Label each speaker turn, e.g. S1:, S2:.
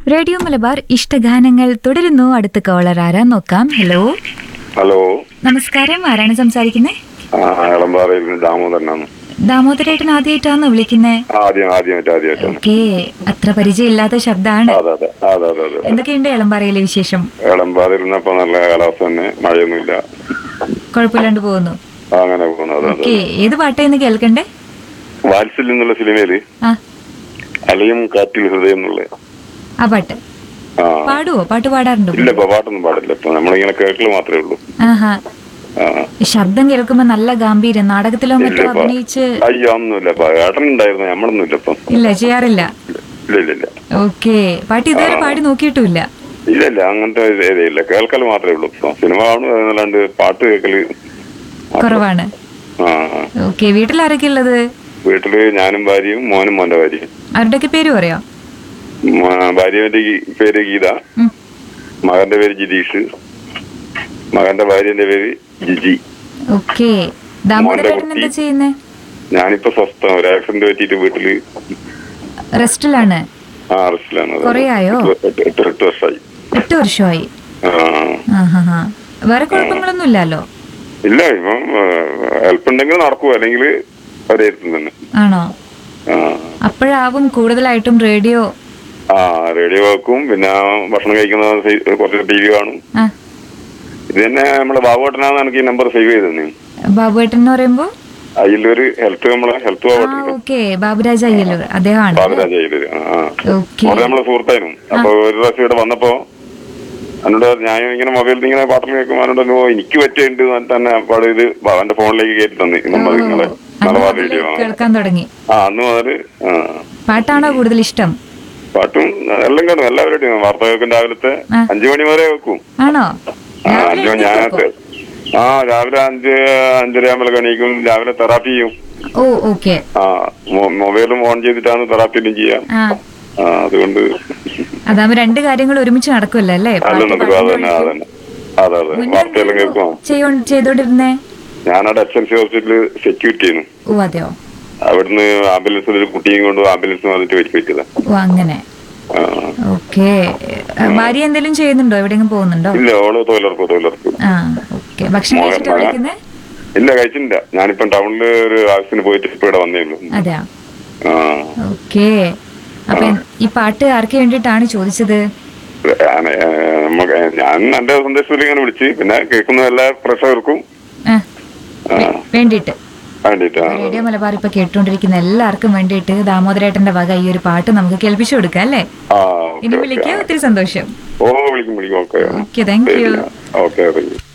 S1: Radio Malabar ഇഷ്ടഗാനങ്ങൾ തുടരുന്നു അടുത്ത കോളർ ആരാ നോക്കാം ഹലോ
S2: ഹലോ
S1: നമസ്കാരം ആരാണ് സംസാരിക്കുന്നത്
S2: ആ ഇളമ്പാറയിൽ നിന്ന് ദാമോദരനാണ്
S1: ദാമോദരേട്ടൻ ആദ്യമായിട്ടാണോ വിളിക്കുന്നേ
S2: ആദ്യം ആദ്യമായിട്ട് ആദ്യമായിട്ടാണ്
S1: ഓക്കേ അത്ര പരിചയമില്ലാത്ത ശബ്ദമാണ്
S2: അതെ അതെ അതെ അതെ അതെ
S1: എന്തൊക്കെയുണ്ട് എളമ്പാറയിലെ വിശേഷം
S2: ഇളമ്പാറയിൽ നിന്നപ്പോ നല്ല കാലാവസ്ഥ തന്നെ മഴയൊന്നുമില്ല
S1: കുഴപ്പമില്ലാണ്ട് പോകുന്നു
S2: ആ, അങ്ങനെ പോകുന്നു അതെ അതെ
S1: ഓക്കേ ഏത് പാട്ടായിന്ന് കേൾക്കണ്ടേ
S2: വാത്സല്യം എന്നുള്ള സിനിമയില്
S1: ആ
S2: അലയും കാറ്റിൽ ഹൃദയം എന്നുള്ള
S1: ആ പാട്ട്
S2: ആ
S1: പാടുവോ പാട്ട് പാടാറുണ്ടോ
S2: ഇല്ല ഇപ്പൊ പാട്ടൊന്നും പാടില്ല ഇപ്പൊ നമ്മളിങ്ങനെ കേൾക്കല് മാത്രമേ ഉള്ളൂ
S1: ആഹാ
S2: ആ
S1: ശബ്ദം കേൾക്കുമ്പോ നല്ല ഗാംഭീര്യം നാടകത്തിലോ
S2: ഇല്ല
S1: മറ്റോ
S2: ഇപ്പൊ
S1: അഭിനയിച്ച്
S2: അയ്യോ ഒന്നുമില്ല ഇപ്പൊ ഏട്ടൻ ഉണ്ടായിരുന്നു നമ്മളൊന്നും ഇല്ല ഇപ്പം
S1: ഇല്ല ചെയ്യാറില്ല
S2: ഇല്ല ഇല്ല ഇല്ല
S1: ഓക്കേ പാട്ട് ഇതുവരെ പാടി നോക്കിയിട്ടുമില്ല
S2: ഇല്ല ഇല്ല അങ്ങനത്തെ ഇല്ല കേൾക്കല് മാത്രമേ ഉള്ളൂ ഇപ്പൊ സിനിമ കാണും എന്നല്ലാണ്ട് പാട്ട് കേൾക്കല്
S1: കുറവാണ്
S2: ആ ആ.
S1: ഓക്കെ വീട്ടിൽ ആരൊക്കെ ഉള്ളത്
S2: വീട്ടില് ഞാനും ഭാര്യയും മോനും മോന്റെ ഭാര്യയും
S1: അവരുടെയൊക്കെ പേര് പറയാം
S2: മ- ഭാര്യയുടെ ഗീ- പേര് ഗീത
S1: ഉം.
S2: മകന്റെ പേര് ജിതീഷ് മകന്റെ ഭാര്യന്റെ പേര് ജിജി
S1: ഓക്കെ ദാമോദരേട്ടൻ
S2: മോന്റെ
S1: എന്താ
S2: കുട്ടി.
S1: ചെയ്യുന്നേ
S2: ഞാനിപ്പോ സ്വസ്ഥം ഒരു ആക്സിഡന്റ് പറ്റിയിട്ട് വീട്ടില്
S1: റെസ്റ്റിലാണ്
S2: ആ അറസ്റ്റിലാണ് അത്.
S1: കുറേ ആയോ?
S2: എട്ട് എട്ട് എട്ട് വർഷമായി
S1: എട്ട് വർഷമായി
S2: ആ.
S1: ആഹാഹാ. വേറെ കുഴപ്പങ്ങളൊന്നും ഇല്ലല്ലോ
S2: ഇല്ല ഇപ്പം ഹെൽപ്പ് ഉണ്ടെങ്കിൽ നടക്കൂ അല്ലെങ്കിൽ ഒരേരുത്തും തന്നെ
S1: ആണോ
S2: ആ.
S1: അപ്പോഴാവും കൂടുതലായിട്ടും റേഡിയോ
S2: ആ റേഡിയോ വെക്കും പിന്നെ ഭക്ഷണം കഴിക്കുന്ന സൈ- കുറച്ച് ടി വി കാണും
S1: ആ
S2: ഇത് തന്നെ നമ്മളെ ബാബുവേട്ടനാണ് എനിക്ക് ഈ നമ്പർ സേവ് ചെയ്തത്
S1: ബാബുവേട്ടൻ എന്ന് പറയുമ്പോ
S2: അതിലൊരു ഹെൽത്ത് നമ്മളെ ഹെൽത്ത്
S1: ആ
S2: ബാബുവേട്ടൻ
S1: ഓക്കെ ബാബുരാജ അയ്യല്ലൂർ അദ്ദേഹമാണ്
S2: ബാബുരാജ അയ്യലൂര് ആ ആ.
S1: ഓക്കെ
S2: അവിടെ നമ്മളെ സുഹൃത്തായിരുന്നു അപ്പൊ ഒരു പ്രാവശ്യം ഇവിടെ വന്നപ്പോ എന്നോട് ഞാൻ ഇങ്ങനെ മൊബൈലിൽ ഇങ്ങനെ പാട്ടിൽ കേൾക്കുമ്പോൾ എന്നോട് ഓ എനിക്ക് പറ്റുന്നുണ്ട് എന്ന് തന്നെ പാട് ഇത് അവന്റെ ഫോണിലേക്ക് കയറ്റി തന്നി നമ്മൾ നിങ്ങളെ മലബാർ റേഡിയോ ആ.
S1: കേൾക്കാൻ തുടങ്ങി
S2: ആ അന്ന് മുതല് ആ,
S1: പാട്ടാണോ കൂടുതൽ ഇഷ്ടം
S2: പാട്ടും എല്ലാം കാണും എല്ലാവരുടെയും വാർത്ത കേൾക്കും രാവിലത്തെ
S1: ആ.
S2: അഞ്ചു മണി വരെ വെക്കും
S1: ആണോ
S2: ആ
S1: രാവിലെ
S2: അഞ്ചു മണി
S1: എഴുന്നേൽക്കോ?
S2: ഞാനത്ത് ആ രാവിലെ അഞ്ച് അഞ്ചര ആകുമ്പോൾ എണീക്കും രാവിലെ തെറാപ്പി ചെയ്യും
S1: ഓ ഓക്കെ
S2: ആ മൊ- മൊബൈലും ഓൺ ചെയ്തിട്ടാണ് തെറാപ്പിയിലും ചെയ്യാം
S1: ആ
S2: ആ അതുകൊണ്ട്
S1: അതാവുമ്പോ രണ്ട് കാര്യങ്ങൾ ഒരുമിച്ച് നടക്കുമല്ലോ അല്ലേ
S2: അല്ല
S1: പാട്ട്
S2: നടക്കും അത് തന്നെ അത്
S1: പാടുമ്പോഴേക്കും.
S2: തന്നെ അതെ അതെ
S1: മുന്നേ
S2: വാർത്തയെല്ലാം കേൾക്കും
S1: എന്തായിരുന്നു ചെയ്യോ- ചെയ്തോണ്ടിരുന്നേ
S2: ഞാനവിടെ എച്ച് എൽ സി ഹോസ്പിറ്റലിൽ സെക്യൂരിറ്റി ചെയ്യുന്നു
S1: ഓ അതെയോ
S2: അവിടുന്ന് ആംബുലൻസിൽ ഒരു കുട്ടിയും കൊണ്ട് ആംബുലൻസ് വന്നിട്ട് വെച്ച് പറ്റിയതാ
S1: ഓ അങ്ങനെ
S2: ആ.
S1: ഓക്കെ ഭാര്യ എന്തെങ്കിലും ചെയ്യുന്നുണ്ടോ എവിടെയെങ്കിലും പോകുന്നുണ്ടോ
S2: ഇല്ല ഓള് തൊഴിലുറപ്പ് തൊഴിലുറപ്പ്
S1: ആ ഓക്കെ ഭക്ഷണം
S2: മോഹൻ
S1: കഴിച്ചിട്ടാ
S2: മകൻ.
S1: വിളിക്കുന്നേ
S2: ഇല്ല കഴിച്ചിട്ടില്ല ഞാനിപ്പം ടൗണിൽ ഒരു ആവശ്യത്തിന് പോയിട്ട് ഇപ്പൊ ഇവിടെ വന്നേ ഉള്ളൂ
S1: അതെയാ
S2: ആ
S1: ഓക്കെ അപ്പൊ ഈ പാട്ട് ആർക്ക് വേണ്ടിയിട്ടാണ് ചോദിച്ചത്
S2: ഞാൻ, ഏ, നമ്മക്ക് ഞാൻ എന്റെ സന്ദേശത്തിൽ ഇങ്ങനെ വിളിച്ച് പിന്നെ കേൾക്കുന്ന എല്ലാ പ്രേക്ഷകർക്കും
S1: ആ,
S2: ആ,
S1: വേണ്ടിയിട്ട്
S2: വേണ്ടിട്ടാ
S1: റേഡിയോ മലബാർ ഇപ്പൊ കേട്ടുകൊണ്ടിരിക്കുന്ന എല്ലാവർക്കും വേണ്ടിയിട്ട് ദാമോദരേട്ടന്റെ വക ഈ ഒരു പാട്ട് നമുക്ക് കേൾപ്പിച്ചു കൊടുക്കാം അല്ലേ
S2: ആ
S1: ഇനി
S2: ഓക്കെ
S1: വിളിക്കുക
S2: ഓക്കെ
S1: ഒത്തിരി സന്തോഷം
S2: ഓ വിളിക്കും വിളിക്കും okay
S1: okay thank you
S2: okay thank U